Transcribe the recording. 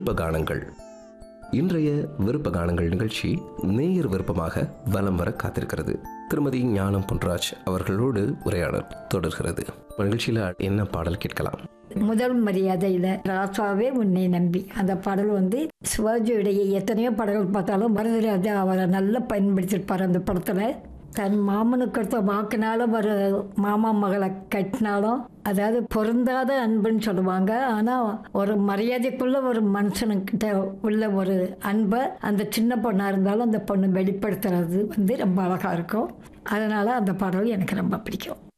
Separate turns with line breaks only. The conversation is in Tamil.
விருப்ப கானங்கள் இன்றைய விருப்ப கானங்கள் நிகழ்ச்சி நேயர் விருப்பமாக வலம் வர காத்திருக்கிறது திருமதி ஞானம் பொன்ராஜ் அவர்களோடு உரையாடல் தொடர்கிறது நிகழ்ச்சியில் என்ன பாடல் கேட்கலாம்
முதல் மரியாதையில் ராசாவே உன்னை நம்பி அந்த பாடல் வந்து சிவாஜியுடைய எத்தனையோ படங்கள் பார்த்தாலும் பரதராஜா அவரை நல்லா பயன்படுத்தியிருப்பார் அந்த படத்தில் தன் மாமனுக்கு அடுத்த வாக்குனால ஒரு மாமா மகளை கட்டினாலும் அதாவது பொருந்தாத அன்புன்னு சொல்லுவாங்க ஆனால் ஒரு மரியாதைக்குள்ள ஒரு மனுஷனுக்கிட்ட உள்ள ஒரு அன்பை அந்த சின்ன பொண்ணாக இருந்தாலும் அந்த பொண்ணு வெளிப்படுத்துறது வந்து ரொம்ப அழகாக இருக்கும் அதனால் அந்த பாடல் எனக்கு ரொம்ப பிடிக்கும்